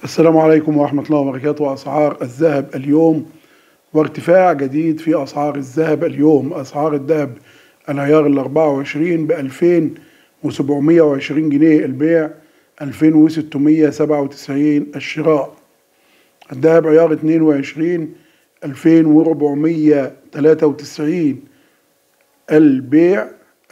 السلام عليكم ورحمة الله وبركاته أسعار الذهب اليوم وارتفاع جديد في أسعار الذهب اليوم أسعار الذهب العيار ال 24 ب 2720 جنيه البيع 2697 الشراء الذهب عيار 22 2493 البيع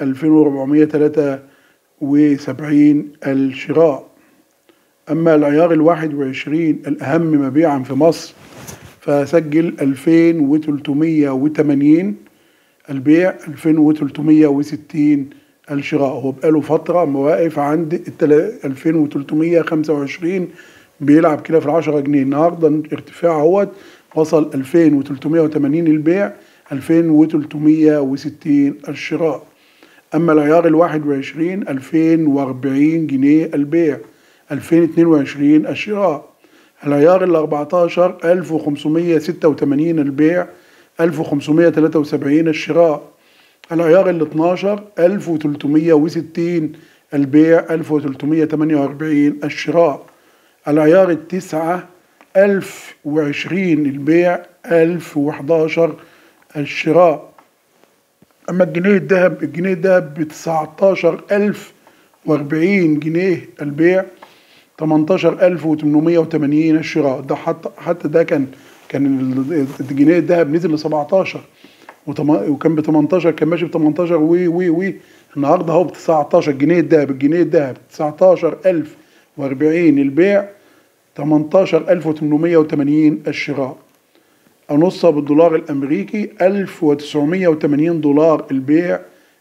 2473 الشراء أما العيار الواحد وعشرين الأهم مبيعا في مصر فسجل ألفين وتلتمية وتمانين البيع ألفين وتلتمية وستين الشراء هو بقاله فترة مواقف عند ألفين وتلتمية خمسة وعشرين بيلعب كده في العشرة جنيه النهاردة ارتفاع اهوت وصل ألفين وتلتمية وتمانين البيع ألفين وتلتمية وستين الشراء أما العيار الواحد وعشرين ألفين وأربعين جنيه البيع 2022 الشراء العيار ال 14 1586 البيع 1573 الشراء العيار ال 12 1360 البيع 1348 الشراء العيار التسعة 1020 البيع 1011 الشراء أما الجنيه الذهب الجنيه الذهب ب 19040 جنيه البيع 18880 الشراء ده حتى حتى ده كان كان الجنيه الذهب نزل ل 17 وكان ب 18 كان ماشي ب 18 وي وي وي النهارده اهو ب 19 جنيه الذهب الجنيه الذهب 19040 البيع 18880 الشراء أنصها بالدولار الأمريكي 1980 دولار البيع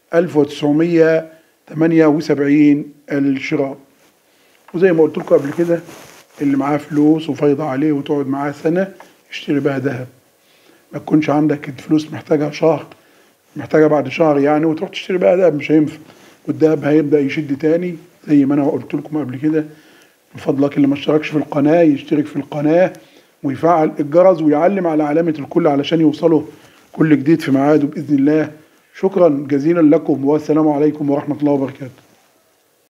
1978 الشراء وزي ما قلت لكم قبل كده اللي معاه فلوس وفايضة عليه وتقعد معاه سنة يشتري بها ذهب ما تكونش عندك الفلوس محتاجها شهر محتاجها بعد شهر يعني وتروح تشتري بقى ذهب مش هينفع والذهب هيبدأ يشد تاني زي ما انا قلت لكم قبل كده من فضلك اللي ما اشتركش في القناة يشترك في القناة ويفعل الجرس ويعلم على علامة الكل علشان يوصله كل جديد في ميعاده بإذن الله شكرا جزيلا لكم والسلام عليكم ورحمة الله وبركاته